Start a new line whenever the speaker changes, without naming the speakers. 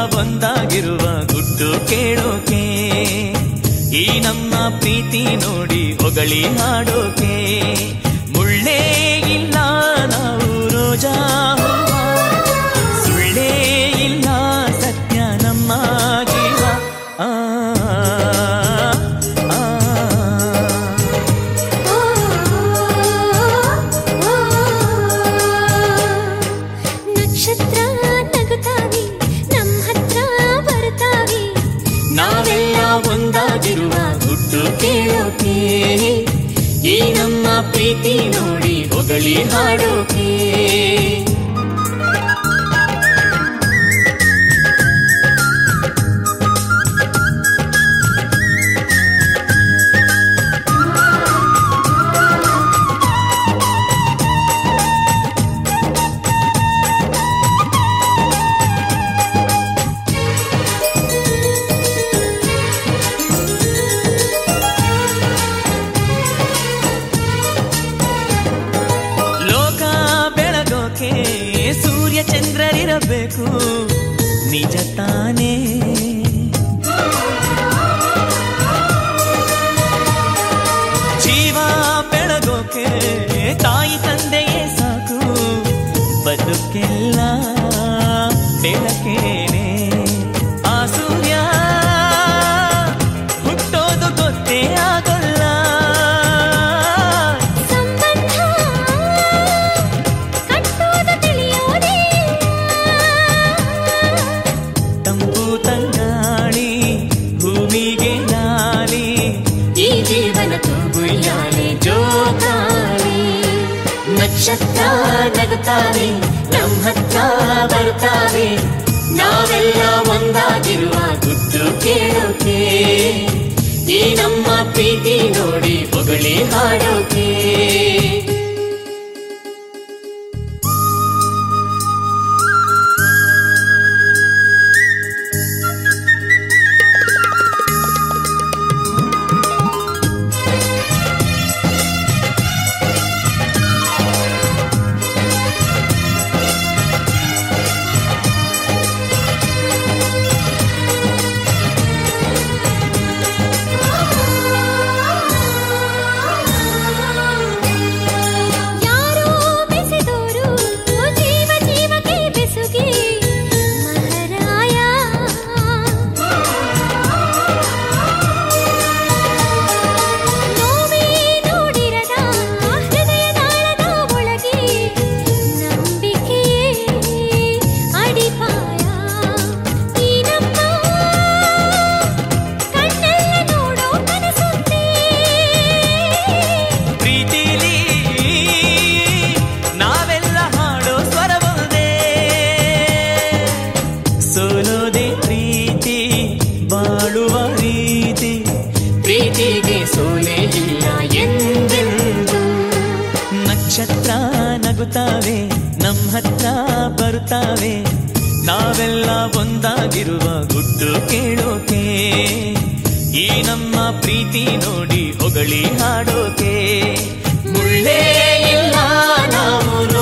ಒಂದಾಗಿರುವ ಗುಟ್ಟು ಕೇಳೋಕೆ ಈ ನಮ್ಮ ಪ್ರೀತಿ ನೋಡಿ ಹೊಗಳಿ ಹಾಡೋಕೆ ಮುಳ್ಳೇ ಇಲ್ಲ ನಾವು ರೋಜಾ ಹೂವ. ಸುಳ್ಳೇ ಇಲ್ಲ ಸತ್ಯ ನಮ್ಮ ಜೀವ ಆ, ಆ, ಆ.
ನಕ್ಷತ್ರ ನಗುತ್ತಾವೆ ನಮ್ಮ ಹತ್ರ ಬರ್ತಾವೆ
ನಾವೆಲ್ಲ ಒಂದಾಗಿರುವ ಗುಟ್ಟು ಕೇಳೋಕೆ ಈ ನಮ್ಮ ಪ್ರೀತಿ ನೋಡಿ ಹೊಗಳಿ ಹಾಡೋಕೆ ಲೋಕ ಬೆಳಗೋಕೆ ಸೂರ್ಯ ಚಂದ್ರರಿರಬೇಕು ನಿಜ ತಾನೇ ಜೀವ ಬೆಳಗೋಕೆ ತಾಯಿ ತಂದೆಯೇ ಸಾಕು ಬದುಕೆಲ್ಲ ಬೆಳಕೇನೆ ಆ ಸೂರ್ಯ ಹುಟ್ಟೋದು ಗೊತ್ತೇ ಆಗೋಲ್ಲ
ಸಂಬಂಧ ಕಟ್ಟೋದು ತಿಳಿಯೋದೇ
ತಂಪು ತಂಗಾಳಿ ಭೂಮಿಗೆ ಲಾಲಿ ಈ ಜೀವನ ತೂಗುಯ್ಯಾಲೆ ಜೋಕಾಲಿ ನಕ್ಷತ್ರ ನಗುತ್ತಾವೆ ನಮ್ಮ ಹತ್ರ ಬರ್ತಾವೆ ನಾವೆಲ್ಲ ಒಂದಾಗಿರುವ ಗುಟ್ಟು ಕೇಳೋಕೆ ಈ ನಮ್ಮ ಪ್ರೀತಿ ನೋಡಿ ಹೊಗಳಿ ಹಾಡೋಕೆ
ಯಾರೋ ಬೆಸೆದೋರು ಜೀವ ಜೀವಕ್ಕೆ ಬೆಸುಗೆ ಮಹಾರಾಯ ನೋವೇ ನೋಡಿರದ ಹೃದಯದಾಳದ ಒಳಗೆ ನಂಬಿಕೆಯೇ ಅಡಿಪಾಯ ಈ ನಮ್ಮ ಕಣ್ಣೆಲ್ಲ ನೋಡೋ ಕನಸುತ್ತೆ
ಪ್ರೀತಿಲಿ ನಾವೆಲ್ಲ ಹಾಡೋ ಸ್ವರವೊಂದೇ ಸೋಲೋದೆ ಪ್ರೀತಿ ಬಾಳುವ ರೀತಿ ಪ್ರೀತಿಗೆ ಸೋಲೆ ಇಲ್ಲ ಎಂದೆಂದು ನಕ್ಷತ್ರ ನಗುತ್ತಾವೆ ನಮ್ಮ ಹತ್ರ ಬರುತ್ತಾವೆ ನಾವೆಲ್ಲ ಒಂದಾಗಿರುವ ಗುಟ್ಟು ಕೇಳೋಕೆ ಈ ನಮ್ಮ ಪ್ರೀತಿ ನೋಡಿ ಹೊಗಳಿ ಹಾಡೋಕೆ ಮುಳ್ಳೇ ಇಲ್ಲ ನಾವು